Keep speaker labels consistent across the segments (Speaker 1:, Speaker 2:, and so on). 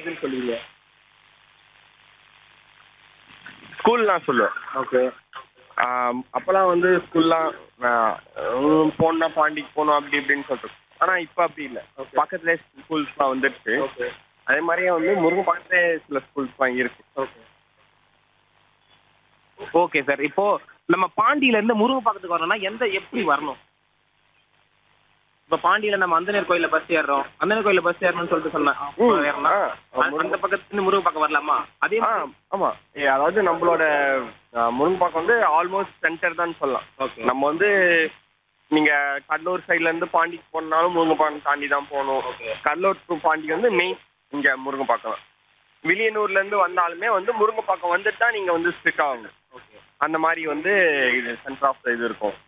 Speaker 1: எதுன்னு சொல்லுவீங்க
Speaker 2: ஸ்கூல் நான் சொல்லுவேன்
Speaker 1: ஓகே
Speaker 2: ஆம், அப்பெல்லாம் வந்து ஸ்கூல்லாம் போனா பாண்டிக்கு போகணும் அப்படி இப்படின்னு சொல்லிட்டு ஆனா இப்ப அப்படி இல்ல
Speaker 1: Okay.
Speaker 2: பக்கத்துல ஸ்கூல்ஸ்லாம் வந்துருச்சு
Speaker 1: ஓகே
Speaker 2: அதே மாதிரியே வந்து முருங்கை பக்கத்துல சில ஸ்கூல்ஸ்லாம் இருக்கு
Speaker 1: ஓகே ஓகே சார் இப்போ நம்ம பாண்டியில இருந்து முருங்கப்பாக்கத்துக்கு வரணும்னா எந்த எப்படி வரணும் இப்ப பாண்டியில நம்ம அந்தனர் கோயில்ல பஸ் ஏறுறோம் அந்தனர் கோயில்ல பஸ் ஏறணும்னு சொல்லிட்டு சொன்னேன்
Speaker 2: ம்,
Speaker 1: ஏறணும்
Speaker 2: ஆ,
Speaker 1: அந்த- அந்த பக்கத்துல இருந்து முருங்கப்பாக்கம் வரலாமா அதே
Speaker 2: ஆ
Speaker 1: மாதிரி
Speaker 2: ஆமா ஏ, அதாவது நம்மளோட முருங்கப்பாக்கம் வந்து ஆல்மோஸ்ட் சென்டர் தான் சொல்லலாம்
Speaker 1: ஓகே
Speaker 2: நம்ம வந்து நீங்க கடலூர் சைடுல இருந்து பாண்டிக்கு போனாலும் முருங்கப்பாக்கம் தாண்டி தான் போகணும்
Speaker 1: ஓகே
Speaker 2: கடலூர் டு பாண்டி வந்து மெயின் இங்க முருங்கப்பாக்கம் வில்லியனூர்ல இருந்து வந்தாலுமே வந்து முருங்கப்பாக்கம் வந்துட்டு தான் நீங்க வந்து ஸ்ட்ரிக் ஆகணும்
Speaker 1: ஓகே
Speaker 2: அந்த மாதிரி வந்து இது சென்டர் ஆஃப் இது இருக்கும்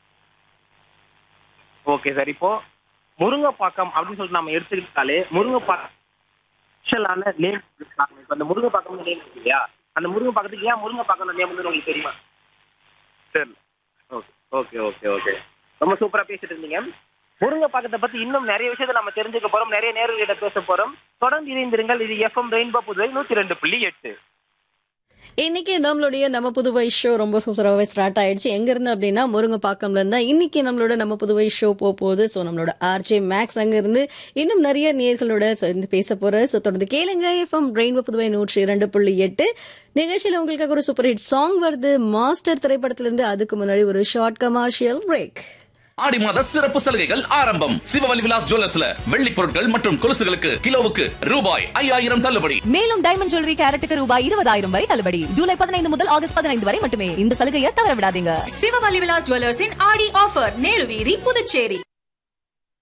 Speaker 1: ஓகே சார் இப்போ முருங்கப்பாக்கம் அப்படின்னு சொல்லிட்டு நம்ம எடுத்துக்கிட்டாலே முருங்கப்பாக்கம் ஸ்பெஷலான நேம் இப்போ அந்த முருங்கப்பாக்கம் நேம் இருக்கு இல்லையா அந்த முருங்கப்பாக்கத்துக்கு ஏன் முருங்கப்பாக்கம் நேம் வந்து உங்களுக்கு தெரியுமா
Speaker 2: சரி
Speaker 1: ஓகே ஓகே ஓகே ஓகே ரொம்ப சூப்பரா பேசிட்டு இருந்தீங்க முருங்கப்பாக்கத்தை பத்தி இன்னும் நிறைய விஷயத்தை நம்ம தெரிஞ்சுக்க போறோம் நிறைய நேரர்கிட்ட பேச போறோம் தொடர்ந்து இணைந்திருங்கள் இது எஃப்எம் ரெயின்போ புதுவை நூத்தி ரெண்டு புள்ளி எட்டு
Speaker 3: இன்னைக்கு நம்மளுடைய நம்ம புதுவை ஷோ ரொம்ப சூப்பராகவே ஸ்டார்ட் ஆயிடுச்சு எங்க இருந்து அப்படின்னா முருங்கப்பாக்கம்ல இருந்தா இன்னைக்கு நம்மளோட நம்ம புதுவை ஷோ போக போகுது ஸோ நம்மளோட ஆர்ஜே மேக்ஸ் அங்க இருந்து இன்னும் நிறைய நேர்களோட சேர்ந்து பேச போற ஸோ தொடர்ந்து கேளுங்க எஃப்எம் ரெயின்போ புதுவை நூற்றி இரண்டு புள்ளி எட்டு நிகழ்ச்சியில் உங்களுக்காக ஒரு சூப்பர் ஹிட் சாங் வருது மாஸ்டர் திரைப்படத்திலிருந்து அதுக்கு முன்னாடி ஒரு ஷார்ட் கமர்ஷியல் பிரேக்
Speaker 4: ஆடி மாத சிறப்பு சலுகைகள் ஆரம்பம் சிவவலி விலாஸ் ஜுவல்லர்ஸ்ல வெள்ளி பொருட்கள் மற்றும் கொலுசுகளுக்கு கிலோவுக்கு ரூபாய் ஐயாயிரம் தள்ளுபடி
Speaker 5: மேலும் டைமண்ட் ஜுவல்லரி கேரட்டுக்கு ரூபாய் இருபதாயிரம் வரை தள்ளுபடி ஜூலை பதினைந்து முதல் ஆகஸ்ட் பதினைந்து வரை மட்டுமே இந்த சலுகையை தவற விடாதீங்க
Speaker 6: சிவவலி விலாஸ் ஜுவல்லர்ஸின் ஆடி ஆஃபர் நேரு வீதி புதுச்சேரி